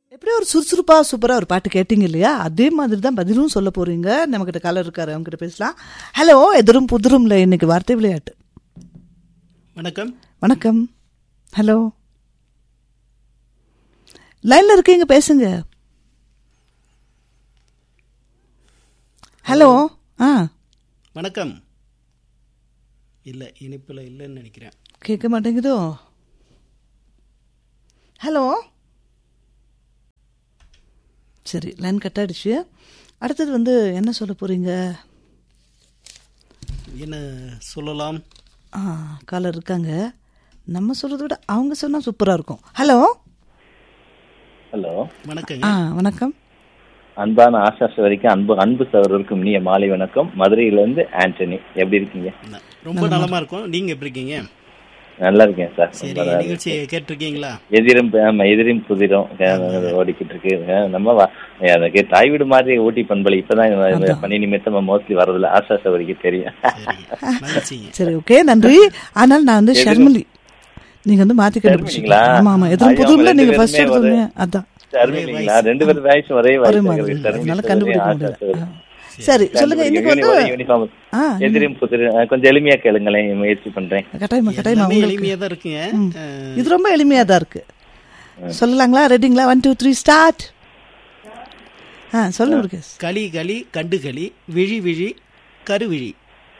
எப்படியோ ஒரு சுறுசுறுப்பா சூப்பரா ஒரு பாட்டு கேட்டீங்க இல்லையா அதே மாதிரி தான் பதிலும் சொல்ல போறீங்க நம்ம கிட்ட காலர் இருக்காரு அவங்க கிட்ட பேசலாம் ஹலோ எதிரும் புதிரும்ல இன்னைக்கு வார்த்தை விளையாட்டு வணக்கம் வணக்கம் ஹலோ லைன்ல இருக்கீங்க பேசுங்க ஹலோ ஆ வணக்கம் இல்லை இனிப்பில் இல்லைன்னு நினைக்கிறேன் கேட்க மாட்டேங்குதோ ஹலோ சரி லைன் கட் ஆயிடுச்சு அடுத்தது வந்து என்ன சொல்ல போறீங்க என்ன சொல்லலாம் ஆ காலர் இருக்காங்க நம்ம சொல்றதை விட அவங்க சொன்னா சூப்பரா இருக்கும் ஹலோ ஹலோ வணக்கங்க ஆ வணக்கம் அன்பான ஆஷா வரைக்கும் அன்பு அன்பு சகோதரருக்கும் இனிய மாலை வணக்கம் மதுரையிலேருந்து ஆண்டனி எப்படி இருக்கீங்க ந- ரொம்ப நலமா இருக்கும் நீங்க எப்படி இருக்கீங்க நல்லா இருக்கேன் சார் சரி ரொம்ப நல்லா இருக்கேன். நிகழ்ச்சியை கேட்டிருக்கீங்களா எதிரும் ஆமா, எதிரும் புதிரும் அஹ், ஓடிக்கிட்டு இருக்கு அஹ், நம்ம வ- அதுக்கு தாய் வீடு மாதிரி ஊட்டி பண்பலை இப்பதான் இந்த பணி நிமித்தமா மோஸ்ட்லி வர்றதில்ல ஆஷா வரைக்கும் தெரியும் சரிங்க மகிழ்ச்சிங்க சரி ஓகே நன்றி ஆனால் நான் வந்து ஷர்மிலி நீங்க வந்து மாத்தி கண்டுபிடிச்சீங்களா ஷர்மிலிங்களா? ஆமா ஆமா எதிரும் ஐயோ, புதுல ரெண்டு நீங்க பேருமே ஃபர்ஸ்ட் ஒரு- எடுத்தோங்க அதான் ஷர்மிலிங்களா ரெண்டு பேரும் வயசு ஒரே ஒரே வயசு மாதிரி ஷர்மிலி அதனால சகோதரி, கண்டுபிடிக்க ஆஷா முடியல சகோதரி. ஆ. சரி சொல்லுங்க இன்னைக்கு வந்து யூனி- யூனிஃபார்ம் ஆ எதிரும் புதிரும் அஹ், கொஞ்சம் எளிமையா கேளுங்களேன் முயற்சி பண்றேன் கட்டாயமா கட்டாயமா எல்லாமே உங்களுக்கு எளிமையா தான் இருக்குங்க அஹ், இது ரொம்ப எளிமையா தான் இருக்கு சொல்லலாங்களா ரெடிங்களா ஒன் டூ த்ரீ ஸ்டார்ட் ஆ சொல்லுங்க முருகேஷ் களி களி கண்டு களி விழி விழி கருவிழி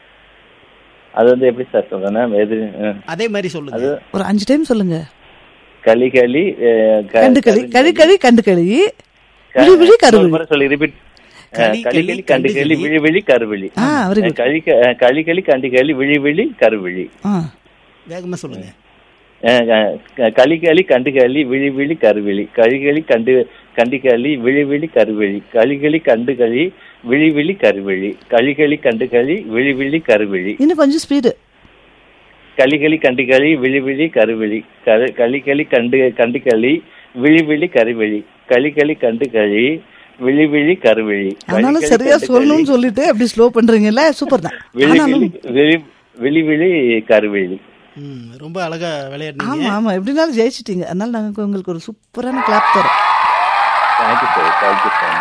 அது வந்து எப்படி சார் சொல்றேன்னா எது அஹ், அதே மாதிரி சொல்லுங்க ஒரு அஞ்சு டைம் சொல்லுங்க களி களி அஹ், க- கண்டு களி கழி கழி கண்டு களி விழி விழி ஒரு கருவிழி முறை சொல்லி ரிப்பீட் களி, களி களி, களி கண்டு கண்டு களி களி. விழி விழி கருவிழி ஆ வெரி குட் களி க- அஹ், களி களி கண்டு களி விழி விழி கருவிழி ஆ வேகமா சொல்லுங்க அஹ், அஹ், களி களி கண்டு களி விழி விழி கருவிழி களி களி கண்டு கண்டு களி விழி விழி கருவிழி களி களி கண்டு களி விழி விழி கருவிழி களி களி கண்டு களி விழி விழி கருவிழி இன்னும் கொஞ்சம் ஸ்பீடு களி களி கண்டு களி விழி விழி கருவிழி கரு- களி களி கண்டு கண்டு களி விழி விழி கருவிழி களி களி கண்டு களி விழி விழி கருவிழி களி ஆனாலும் களி சரியா கண்டு களி, சொல்லணும்னு சொல்லிட்டு அப்படி ஸ்லோ பண்றீங்கல்ல சூப்பர் தான் விழி ஆனாலும் விழி விழி விழி விழி கருவிழி ம், ரொம்ப அழகா விளையாடுனீங்க ஆமா ஆமா எப்படினாலும் ஜெயிச்சிட்டீங்க அதனால நாங்க உங்களுக்கு ஒரு சூப்பரான கிளாப் தரோம் thank you sir thank you sir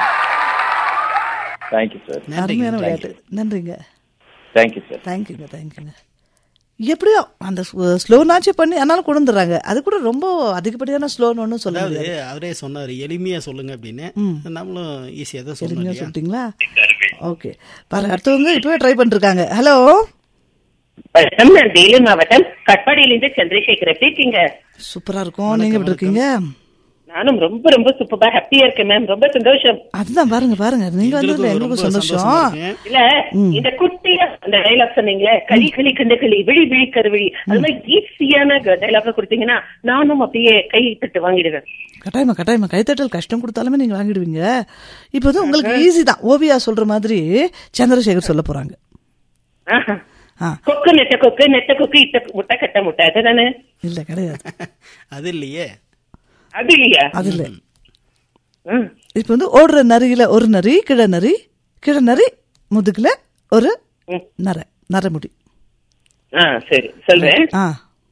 thank you sir நன்றிங்க அருமையான விளையாட்டு நன்றிங்க தேங்க்யூ சார் தேங்க்யூங்க தேங்க்யூங்க எப்படியோ அந்த ஸ்லோனாச்சும் பண்ணி ஆனாலும் கொண்டு வந்துடுறாங்க அது கூட ரொம்ப அதிகப்படியான ஸ்லோன்னு ஒன்றும் சொல்ல அதாவது முடியாது அவரே சொன்னாரு எளிமையா சொல்லுங்க அப்படின்னு நம்மளும் ஈஸியா தான் சொன்னோம் எளிமையா இல்லையா? சொல்லிட்டீங்களா ஓகே பாருங்க அடுத்தவங்க இப்பவே ட்ரை பண்ணிருக்காங்க ஹலோ வணக்கம் நான் வேலூர் மாவட்டம் கட்பாடியிலிருந்து சந்திரசேகர் எப்படி இருக்கீங்க சூப்பரா இருக்கும் நீங்க எப்படி இருக்கீங்க நானும் ரொம்ப ரொம்ப சூப்பரா ஹாப்பியா இருக்கேன் மேம் ரொம்ப சந்தோஷம் அதுதான் பாருங்க பாருங்க நீங்க வந்து எங்களுக்கும் எங்களுக்கும் ரொம்ப சந்தோஷம் சந்தோஷமா இருக்குங்க. இல்ல இந்த குட்டியா அந்த டைலாக் சொன்னீங்களே களி களி கண்டு களி விழி விழி கருவிழி அது மாதிரி ஈஸியான டைலாக் கொடுத்தீங்கன்னா நானும் அப்படியே கை தட்டு வாங்கிடுவேன் கட்டாயமா கட்டாயமா கைத்தட்டல் கஷ்டம் கொடுத்தாலுமே நீங்க வாங்கிடுவீங்க இப்போ வந்து உங்களுக்கு ஈஸி தான் ஓவியா சொல்ற மாதிரி சந்திரசேகர் சொல்ல போறாங்க ஆஹா. ஆ கொக்கு நெட்ட கொக்கு நெட்ட கொக்கு இட்ட முட்டை கட்ட முட்டை அதுதானே இல்ல கிடையாது அது இல்லையே அது இல்லையா அது இல்ல ம். இப்போ வந்து ஓடுற நரியில ஒரு நரி கிழ நரி கிழ நரி முதுகுல ஒரு ம். நர நரமுடி ஆ சரி சொல்றேன் ஆ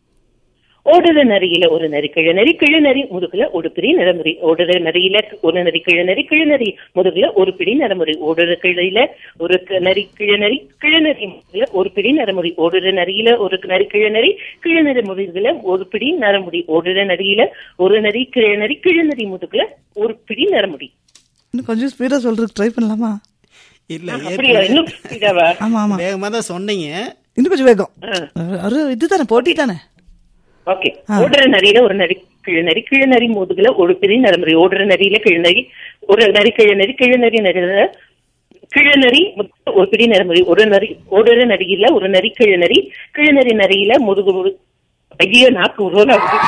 ஓடுற நரியில ஒரு நரி கிழ நரி கிழ நரி முதுகுல ஒரு பிடி நரமுறை ஓடுற நரியில ஒரு நரி கிழ நரி கிழ நரி முதுகுல ஒரு பிடி நரமுறை ஓடுற கிளையில ஒரு க- நரி கிழ நரி கிழ நரி முதுகுல ஒரு பிடி நரமுறை ஓடுற நரியில ஒரு நரி கிழ நரி கிழ நரி முதுகுல ஒரு பிடி நரமுடி ஓடுற நரியில ஒரு நரி கிழ நரி கிழ நரி முதுகுல ஒரு பிடி நரமுடி இன்னும் கொஞ்சம் ஸ்பீடா சொல்றதுக்கு ட்ரை பண்ணலாமா இல்ல அப்படியா இன்னும் இதாவா ஆமா ஆமா வேகமா தான் சொன்னீங்க இன்னும் கொஞ்சம் வேகம் ஒரு இதுதானே போட்டி தானே ஓகே ஓடுற நரியில ஒரு நரி கிழ நரி கிழ நரி முதுகுல ஒரு பிடி நரமுறை ஓடுற நரியில கிழ நரி ஒரு நரி கிழ நரி கிழ நரி நரியில கிழ நரி முதுகுல ஒரு பிடி நரமுறை ஒரு நரி ஓடுற நரியில ஒரு நரி கிழ நரி கிழ நரி நரியில முதுகு முழு- ஐயோ நாக்கு உருவலாகுது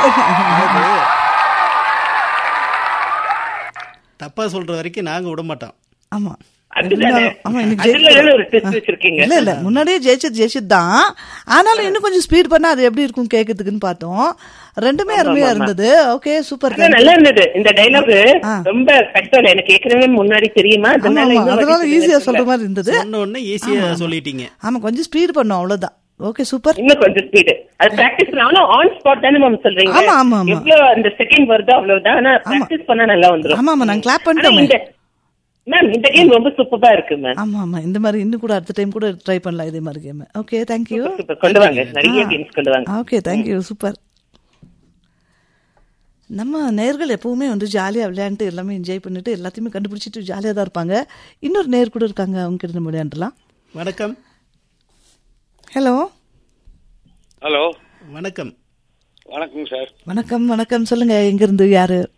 தப்பா சொல்ற வரைக்கும் நாங்க விட மாட்டோம் ஆமா அதுதானே ஆமா இன்னைக்கு அதுல ஜெயிக்க தானே ஒரு டெஸ்ட் வச்சிருக்கீங்க இல்ல இல்ல முன்னாடியே ஜெயிச்சது ஜெயிச்சது தான் ஆனாலும் இன்னும் கொஞ்சம் ஸ்பீட் பண்ணா அது எப்படி இருக்கும் கேக்குறதுக்குன்னு பார்த்தோம் ரெண்டுமே அருமையா இருந்தது ஓகே சூப்பர் ஆனா நல்லா இருந்தது இந்த டைலாக் ஆ. ரொம்ப கஷ்டம் இல்ல எனக்கு ஏற்கனவே முன்னாடி தெரியுமா ஆமா அதனால ஆமா இன்னும் அதனால வாட்டி ஈஸியா சொல்லுங்க. சொல்ற மாதிரி இருந்தது சொன்ன உடனே ஈஸியா சொல்லிட்டீங்க ஆமா கொஞ்சம் ஸ்பீட் பண்ணோம் அவ்வளவுதான் ஓகே சூப்பர் இன்னும் கொஞ்சம் ஸ்பீடு அது பிராக்டிஸ் ஆனா ஆன் ஸ்பாட் தானே மேம் சொல்றீங்க ஆமா, ஆமா, ஆமா. எவ்வளவு அந்த செகண்ட் வருதோ அவ்வளவுதான் ஆனா பிராக்டிஸ் பண்ணா நல்லா வந்துரும் ஆமா, ஆமா, நாங்க clap ஆனா பண்ணிட்டோமே. இந்த மேம் இந்த கேம் ரொம்ப சூப்பரா இருக்கு மேம் ஆமா ஆமா இந்த மாதிரி இன்னும் கூட அடுத்த டைம் கூட ட்ரை பண்ணலாம் இதே மாதிரி கேம் ஓகே தேங்க்யூ சூப்பர் கொண்டு வாங்க நிறைய கேம்ஸ் கொண்டு வாங்க ஓகே தேங்க்யூ சூப்பர் நம்ம நேர்கள் எப்பவுமே வந்து ஜாலியாக விளையாண்டுட்டு எல்லாமே என்ஜாய் பண்ணிட்டு எல்லாத்தையுமே கண்டுபிடிச்சிட்டு ஜாலியாக தான் இருப்பாங்க இன்னொரு நேர் கூட இருக்காங்க அவங்க கிட்ட நம்ம விளையாண்டலாம் வணக்கம் ஹலோ ஹலோ வணக்கம் வணக்கம் சார் வணக்கம் வணக்கம் சொல்லுங்க எங்க இருந்து யாரு